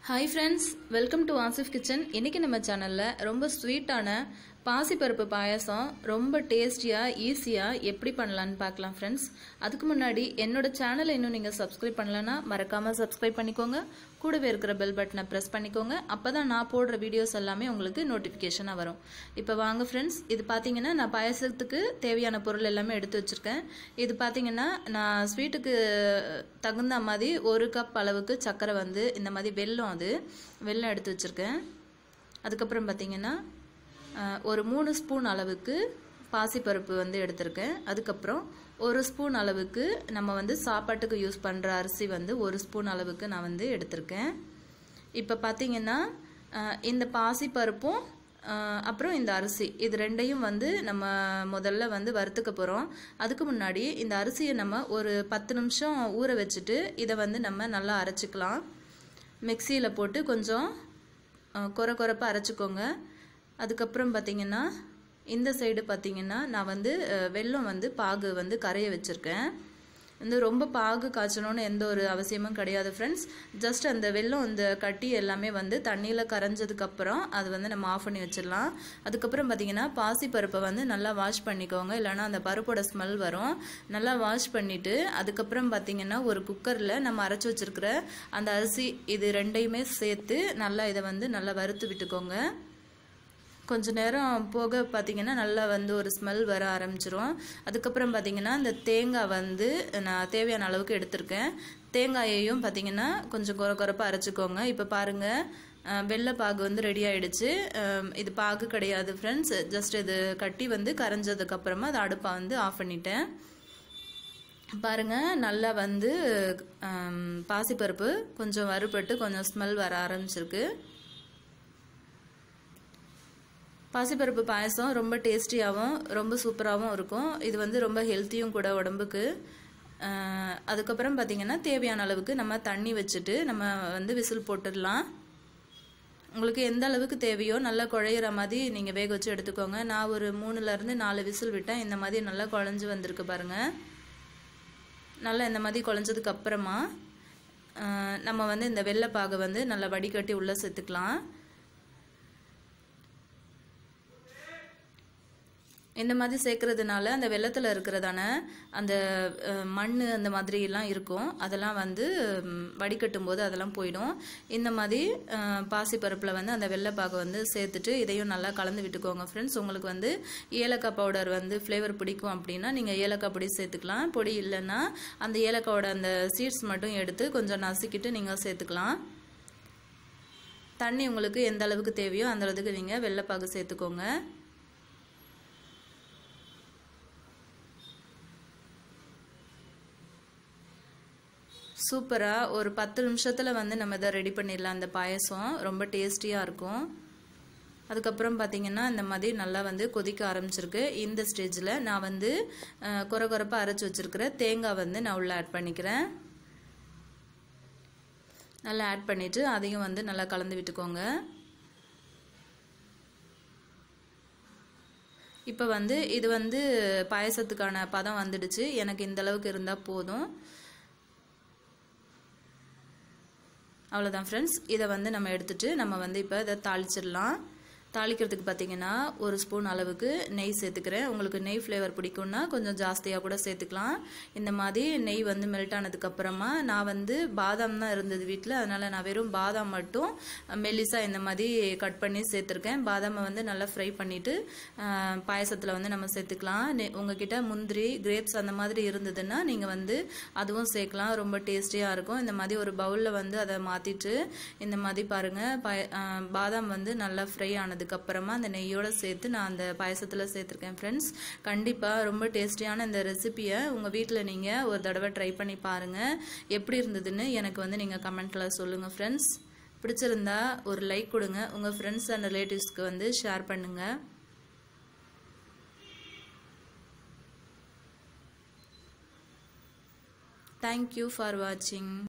hi friends welcome to Asif kitchen இன்றைக்கி நம்ம சேனலில் ரொம்ப ஸ்வீட்டான பாசிப்பருப்பு பாயாசம் ரொம்ப டேஸ்டியாக ஈஸியாக எப்படி பண்ணலான்னு பார்க்கலாம் ஃப்ரெண்ட்ஸ் அதுக்கு முன்னாடி என்னோட சேனலை இன்னும் நீங்கள் சப்ஸ்கிரைப் பண்ணலன்னா மறக்காமல் சப்ஸ்கிரைப் பண்ணிக்கோங்க கூடவே இருக்கிற பெல் பட்டனை ப்ரெஸ் பண்ணிக்கோங்க அப்போ தான் நான் போடுற வீடியோஸ் எல்லாமே உங்களுக்கு நோட்டிஃபிகேஷனாக வரும் இப்போ வாங்க ஃப்ரெண்ட்ஸ் இது பார்த்தீங்கன்னா நான் பாயாசத்துக்கு தேவையான பொருள் எல்லாமே எடுத்து வச்சுருக்கேன் இது பார்த்தீங்கன்னா நான் ஸ்வீட்டுக்கு தகுந்த மாதிரி ஒரு கப் அளவுக்கு சர்க்கரை வந்து இந்த மாதிரி வெல்லம் அது வெல்லம் எடுத்து வச்சுருக்கேன் அதுக்கப்புறம் பார்த்தீங்கன்னா அஹ், ஒரு மூணு ஸ்பூன் அளவுக்கு பாசிப்பருப்பு வந்து எடுத்திருக்கேன் அதுக்கப்புறம் ஒரு ஸ்பூன் அளவுக்கு நம்ம வந்து சாப்பாட்டுக்கு யூஸ் பண்ணுற அரிசி வந்து ஒரு ஸ்பூன் அளவுக்கு நான் வந்து எடுத்திருக்கேன் இப்போ பார்த்தீங்கன்னா அஹ், இந்த பாசிப்பருப்பும் அஹ், அப்புறம் இந்த அரிசி இது ரெண்டையும் வந்து நம்ம முதல்ல வந்து வறுத்துக்க போகிறோம் அதுக்கு முன்னாடி இந்த அரிசியை நம்ம ஒரு பத்து நிமிஷம் ஊற வச்சுட்டு இதை வந்து நம்ம நல்லா அரைச்சிக்கலாம் மிக்சியில் போட்டு கொஞ்சம் அஹ், கொர கொரப்பாக அரைச்சிக்கோங்க அதுக்கப்புறம் பார்த்தீங்கன்னா இந்த சைடு பார்த்தீங்கன்னா நான் வந்து அஹ், வெல்லம் வந்து பாகு வந்து கரைய வச்சுருக்கேன் வந்து ரொம்ப பாகு காய்ச்சணும்னு எந்த ஒரு அவசியமும் கிடையாது ஃப்ரெண்ட்ஸ் ஜஸ்ட் அந்த வெல்லம் இந்த கட்டி எல்லாமே வந்து தண்ணியில் கரைஞ்சதுக்கப்புறம் அது வந்து நம்ம ஆஃப் பண்ணி வச்சிடலாம் அதுக்கப்புறம் பார்த்தீங்கன்னா பாசி பருப்பை வந்து நல்லா வாஷ் பண்ணிக்கோங்க இல்லைன்னா அந்த பருப்போட ஸ்மெல் வரும் நல்லா வாஷ் பண்ணிவிட்டு அதுக்கப்புறம் பார்த்தீங்கன்னா ஒரு குக்கரில் நம்ம அரைச்சி வச்சிருக்கிற அந்த அரிசி இது ரெண்டையுமே சேர்த்து நல்லா இதை வந்து நல்லா வறுத்து விட்டுக்கோங்க கொஞ்ச நேரம் போக பார்த்தீங்கன்னா நல்லா வந்து ஒரு ஸ்மெல் வர ஆரம்பிச்சிரும் அதுக்கப்புறம் பார்த்தீங்கன்னா இந்த தேங்காய் வந்து நான் தேவையான அளவுக்கு எடுத்திருக்கேன் தேங்காயையும் பார்த்தீங்கன்னா கொஞ்சம் குறை குறைப்பாக அரைச்சிக்கோங்க இப்போ பாருங்கள் அஹ், வெள்ளை பாகு வந்து ரெடி ஆயிடுச்சு அஹ், இது பாகு கிடையாது ஃப்ரெண்ட்ஸ் ஜஸ்ட் இது கட்டி வந்து கரைஞ்சதுக்கப்புறமா அதை அடுப்பை வந்து ஆஃப் பண்ணிட்டேன் பாருங்க நல்லா வந்து ஹம், பாசிப்பருப்பு கொஞ்சம் வறுபட்டு கொஞ்சம் ஸ்மெல் வர ஆரம்பிச்சிருக்கு பாசிப்பருப்பு பாயசம் ரொம்ப டேஸ்டியாகவும் ரொம்ப சூப்பராகவும் இருக்கும் இது வந்து ரொம்ப ஹெல்த்தியும் கூட உடம்புக்கு அஹ், அதுக்கப்புறம் பார்த்திங்கன்னா தேவையான அளவுக்கு நம்ம தண்ணி வச்சுட்டு நம்ம வந்து விசில் போட்டுடலாம் உங்களுக்கு எந்த அளவுக்கு தேவையோ நல்லா குழையிற மாதிரி நீங்கள் வேக வச்சு எடுத்துக்கோங்க நான் ஒரு மூணுலேருந்து நாலு விசில் விட்டேன் இந்த மாதிரி நல்லா குழஞ்சி வந்திருக்கு பாருங்கள் நல்லா இந்த மாதிரி குழஞ்சதுக்கு அப்புறமா அஹ், நம்ம வந்து இந்த வெள்ளைப்பாகை வந்து நல்லா வடிகட்டி உள்ளே சேர்த்துக்கலாம் இந்த மாதிரி சேர்க்கறதுனால அந்த வெள்ளத்தில் இருக்கிறதான அந்த அஹ், மண் அந்த மாதிரி எல்லாம் இருக்கும் அதெல்லாம் வந்து ம், வடிகட்டும் போது அதெல்லாம் போயிடும் இந்த மாதிரி அஹ், பாசிப்பருப்பில் வந்து அந்த வெள்ளைப்பாகை வந்து சேர்த்துட்டு இதையும் நல்லா கலந்து விட்டுக்கோங்க ஃப்ரெண்ட்ஸ் உங்களுக்கு வந்து ஏலக்காய் பவுடர் வந்து ஃப்ளேவர் பிடிக்கும் அப்படின்னா நீங்கள் ஏலக்காய் பொடி சேர்த்துக்கலாம் பொடி இல்லைன்னா அந்த ஏலக்காயோட அந்த சீட்ஸ் மட்டும் எடுத்து கொஞ்சம் நசுக்கிட்டு நீங்கள் சேர்த்துக்கலாம் தண்ணி உங்களுக்கு எந்த அளவுக்கு தேவையோ அந்த அளவுக்கு நீங்கள் வெள்ளைப்பாகு சேர்த்துக்கோங்க சூப்பராக ஒரு பத்து நிமிஷத்தில் வந்து நம்ம இதை ரெடி பண்ணிடலாம் அந்த பாயசம் ரொம்ப டேஸ்டியாக இருக்கும் அதுக்கப்புறம் பார்த்தீங்கன்னா இந்த மாதிரி நல்லா வந்து கொதிக்க ஆரம்பிச்சிருக்கு இந்த ஸ்டேஜில் நான் வந்து அஹ், கொர கொரப்பாக அரைச்சி வச்சிருக்கிற தேங்காய் வந்து நான் உள்ளே ஆட் பண்ணிக்கிறேன் நல்லா ஆட் பண்ணிவிட்டு அதையும் வந்து நல்லா கலந்து விட்டுக்கோங்க இப்போ வந்து இது வந்து பாயசத்துக்கான பதம் வந்துடுச்சு எனக்கு இந்த அளவுக்கு இருந்தால் போதும் அவ்வளோதான் ஃப்ரெண்ட்ஸ் இதை வந்து நம்ம எடுத்துட்டு நம்ம வந்து இப்போ இதை தாளிச்சிடலாம் தாளிக்கிறதுக்கு பார்த்தீங்கன்னா ஒரு ஸ்பூன் அளவுக்கு நெய் சேர்த்துக்கிறேன் உங்களுக்கு நெய் ஃப்ளேவர் பிடிக்கும்னா கொஞ்சம் ஜாஸ்தியாக கூட சேர்த்துக்கலாம் இந்த மாதிரி நெய் வந்து மெல்ட் ஆனதுக்கப்புறமா நான் வந்து பாதாம் தான் இருந்தது வீட்டில் அதனால் நான் வெறும் பாதாம் மட்டும் மெல்லிசா இந்த மாதிரி கட் பண்ணி சேர்த்துருக்கேன் பாதாமை வந்து நல்லா ஃப்ரை பண்ணிவிட்டு பாயசத்தில் வந்து நம்ம சேர்த்துக்கலாம் நெ- உங்ககிட்ட முந்திரி கிரேப்ஸ் அந்த மாதிரி இருந்ததுன்னா நீங்கள் வந்து அதுவும் சேர்க்கலாம் ரொம்ப டேஸ்டியாக இருக்கும் இந்த மாதிரி ஒரு பவுலில் வந்து அதை மாற்றிட்டு இந்த மாதிரி பாருங்கள் பாய ஆஹ் பாதாம் வந்து நல்லா ஃப்ரை ஆனதுக்கப்புறமா அந்த நெய்யோடு சேர்த்து நான் அந்த பாயசத்தில் சேர்த்துருக்கேன் ஃப்ரெண்ட்ஸ் கண்டிப்பாக ரொம்ப டேஸ்டியான இந்த ரெசிபியை உங்கள் வீட்டில் நீங்கள் ஒரு தடவை ட்ரை பண்ணி பாருங்கள் எப்படி இருந்ததுன்னு எனக்கு வந்து நீங்கள் கமெண்ட்டில் சொல்லுங்கள் ஃப்ரெண்ட்ஸ் பிடிச்சிருந்தா ஒரு லைக் கொடுங்க உங்கள் ஃப்ரெண்ட்ஸ் அண்ட் ரிலேட்டிவ்ஸ்க்கு வந்து ஷேர் பண்ணுங்கள் தேங்க்யூ ஃபார் வாட்சிங்